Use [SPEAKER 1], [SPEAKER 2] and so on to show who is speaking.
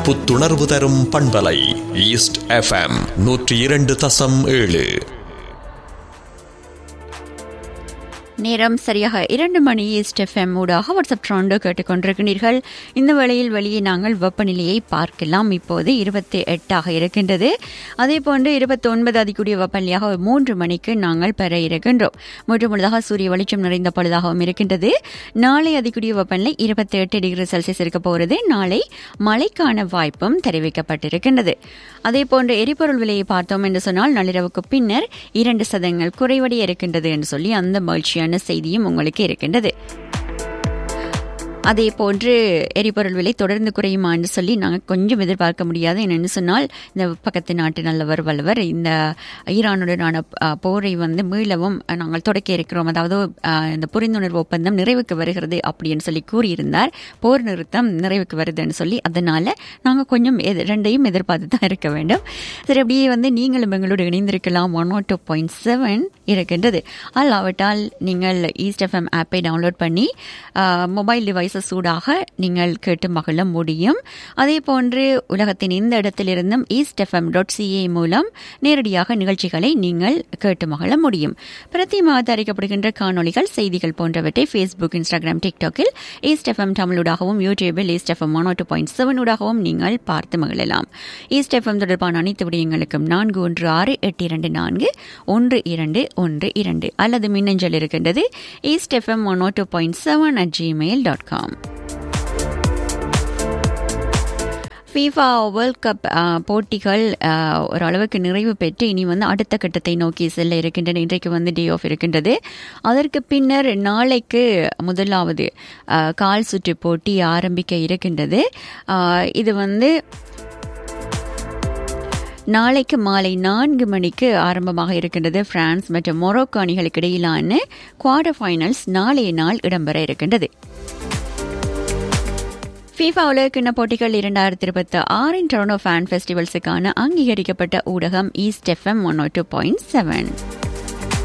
[SPEAKER 1] புத்துணர்வு தரும் பண்பலை ஈஸ்ட் எஃப்எம் நூற்றி இரண்டு தசம் ஏழு
[SPEAKER 2] நேரம் சரியாக இரண்டு மணி ஈஸ்ட் எஃப்எம் ஊடாக வாட்ஸ்அப் ட்ராண்டோ கேட்டுக்கொண்டிருக்கிறீர்கள் இந்த வேளையில் வெளியே நாங்கள் வெப்பநிலையை பார்க்கலாம் இப்போது இருபத்தி எட்டாக இருக்கின்றது அதே போன்று இருபத்தி ஒன்பது அதிகூடிய வெப்பநிலையாக மூன்று மணிக்கு நாங்கள் பெற இருக்கின்றோம் மூன்று முழுதாக சூரிய வெளிச்சம் நிறைந்த பொழுதாகவும் இருக்கின்றது நாளை அதிகூடிய வெப்பநிலை இருபத்தி எட்டு டிகிரி செல்சியஸ் இருக்க போகிறது நாளை மழைக்கான வாய்ப்பும் தெரிவிக்கப்பட்டிருக்கின்றது அதே போன்று எரிபொருள் விலையை பார்த்தோம் என்று சொன்னால் நள்ளிரவுக்கு பின்னர் இரண்டு சதங்கள் குறைவடைய இருக்கின்றது என்று சொல்லி அந்த மகிழ்ச்சியான செய்தியும் உங்களுக்கு இருக்கின்றது அதே போன்று எரிபொருள் விலை தொடர்ந்து குறையுமா என்று சொல்லி நாங்கள் கொஞ்சம் எதிர்பார்க்க முடியாது என்னென்னு சொன்னால் இந்த பக்கத்து நாட்டு நல்லவர் வல்லவர் இந்த ஈரானுடனான அஹ், போரை வந்து மீளவும் நாங்கள் தொடக்க இருக்கிறோம் அதாவது அஹ், இந்த புரிந்துணர்வு ஒப்பந்தம் நிறைவுக்கு வருகிறது அப்படின்னு சொல்லி கூறியிருந்தார் போர் நிறுத்தம் நிறைவுக்கு வருதுன்னு சொல்லி அதனால நாங்கள் கொஞ்சம் எது- ரெண்டையும் எதிர்பார்த்து தான் இருக்க வேண்டும் சரி அப்படியே வந்து நீங்களும் எங்களோடு இணைந்திருக்கலாம் one nought two point seven இருக்கின்றது அல்லாவிட்டால் நீங்கள் ஈஸ்ட் எஃப்எம் ஆப்பை டவுன்லோட் பண்ணி மொபைல் டிவைசஸ் சூடாக நீங்கள் கேட்டு மகிழ முடியும் அதே போன்று உலகத்தின் எந்த இடத்திலிருந்தும் ஈஸ்ட் எஃப்எம் டாட் சிஏ மூலம் நேரடியாக நிகழ்ச்சிகளை நீங்கள் கேட்டு மகிழ முடியும் பிரதி மாத அறிக்கப்படுகின்ற காணொளிகள் செய்திகள் போன்றவற்றை ஃபேஸ்புக் இன்ஸ்டாகிராம் டிக்டாக்கில் ஈஸ்ட் எஃப்எம் தமிழூடாகவும் யூடியூபில் East FM one two point seven ஊடாகவும் நீங்கள் பார்த்து மகிழலாம் ஈஸ்ட் எஃப்எம் தொடர்பான அனைத்து விடயங்களுக்கும் நான்கு ஒன்று ஆறு எட்டு இரண்டு நான்கு ஒன்று இரண்டு ஒன்று இரண்டு அல்லது மின்னஞ்சல் இருக்கின்றது East FM one two point seven at Gmail dot com FIFA World Cup அஹ், போட்டிகள் அஹ், ஓரளவுக்கு நிறைவு பெற்று இனி வந்து அடுத்த கட்டத்தை நோக்கி செல்ல இருக்கின்றன இன்றைக்கு வந்து டே ஆஃப் இருக்கின்றது அதற்கு பின்னர் நாளைக்கு முதலாவது அஹ், கால் சுற்று போட்டி ஆரம்பிக்க இருக்கின்றது அஹ், இது வந்து நாளைக்கு மாலை நான்கு மணிக்கு ஆரம்பமாக இருக்கின்றது பிரான்ஸ் மற்றும் மொரோக்கோ அணிகளுக்கு இடையிலான குவார்டர் ஃபைனல்ஸ் நாளைய நாள் இடம்பெற இருக்கின்றது ஃபீஃபா உலகக்கிண்ண போட்டிகள் இரண்டாயிரத்தி இருபத்தி ஆறின் டொரண்டோ ஃபேன் ஃபெஸ்டிவல்ஸுக்கான அங்கீகரிக்கப்பட்ட ஊடகம் East FM one two point seven